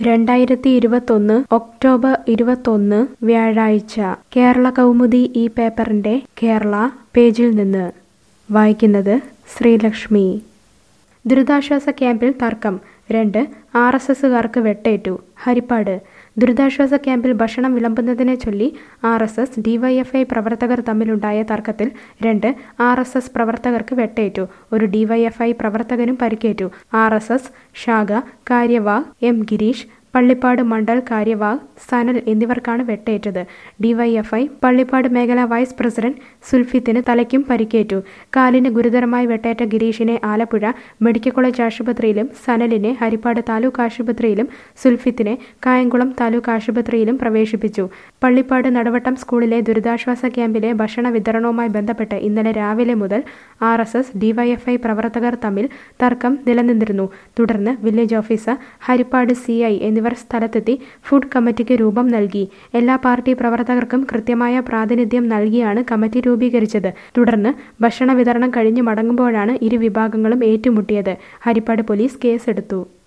രണ്ടായിരത്തി ഇരുപത്തൊന്ന് ഒക്ടോബർ ഇരുപത്തൊന്ന് വ്യാഴാഴ്ച കേരള കൗമുദി ഈ പേപ്പറിന്റെ കേരള പേജിൽ നിന്ന് വായിക്കുന്നത് ശ്രീലക്ഷ്മി ദുരിതാശ്വാസ ക്യാമ്പിൽ തർക്കം രണ്ട് ആർ എസ് എസുകാർക്ക് വെട്ടേറ്റു ഹരിപ്പാട് ദുരിതാശ്വാസ ക്യാമ്പിൽ ഭക്ഷണം വിളമ്പുന്നതിനെ ചൊല്ലി ആർ എസ് എസ് ഡിവൈഎഫ്ഐ പ്രവർത്തകർ തമ്മിലുണ്ടായ തർക്കത്തിൽ രണ്ട് ആർ എസ് എസ് പ്രവർത്തകർക്ക് വെട്ടേറ്റു ഒരു ഡിവൈഎഫ്ഐ പ്രവർത്തകനും പരിക്കേറ്റു ആർ എസ് എസ് ശാഖ കാര്യവാഹ് എം ഗിരീഷ് പള്ളിപ്പാട് മണ്ഡൽ കാര്യവാഹ് സനൽ എന്നിവർക്കാണ് വെട്ടേറ്റത് ഡിവൈഎഫ്ഐ പള്ളിപ്പാട് മേഖല വൈസ് പ്രസിഡന്റ് സുൽഫിത്തിന് തലയ്ക്കും പരിക്കേറ്റു കാലിന് ഗുരുതരമായി വെട്ടേറ്റ ഗിരീഷിനെ ആലപ്പുഴ മെഡിക്കൽ കോളേജ് ആശുപത്രിയിലും സനലിനെ ഹരിപ്പാട് താലൂക്ക് ആശുപത്രിയിലും സുൽഫിത്തിനെ കായംകുളം താലൂക്ക് ആശുപത്രിയിലും പ്രവേശിപ്പിച്ചു പള്ളിപ്പാട് നടുവട്ടം സ്കൂളിലെ ദുരിതാശ്വാസ ക്യാമ്പിലെ ഭക്ഷണ വിതരണവുമായി ബന്ധപ്പെട്ട് ഇന്നലെ രാവിലെ മുതൽ ആർ എസ് എസ് ഡിവൈഎഫ്ഐ പ്രവർത്തകർ തമ്മിൽ തർക്കം നിലനിന്നിരുന്നു തുടർന്ന് village officer Harippad C I എന്നിവർ സ്ഥലത്തെത്തി ഫുഡ് കമ്മിറ്റിക്ക് രൂപം നൽകി എല്ലാ പാർട്ടി പ്രവർത്തകർക്കും കൃത്യമായ പ്രാതിനിധ്യം നൽകിയാണ് കമ്മിറ്റി രൂപീകരിച്ചത് തുടർന്ന് ഭക്ഷണ വിതരണം കഴിഞ്ഞ് മടങ്ങുമ്പോഴാണ് ഇരു വിഭാഗങ്ങളും ഏറ്റുമുട്ടിയത് ഹരിപ്പാട് പോലീസ് കേസെടുത്തു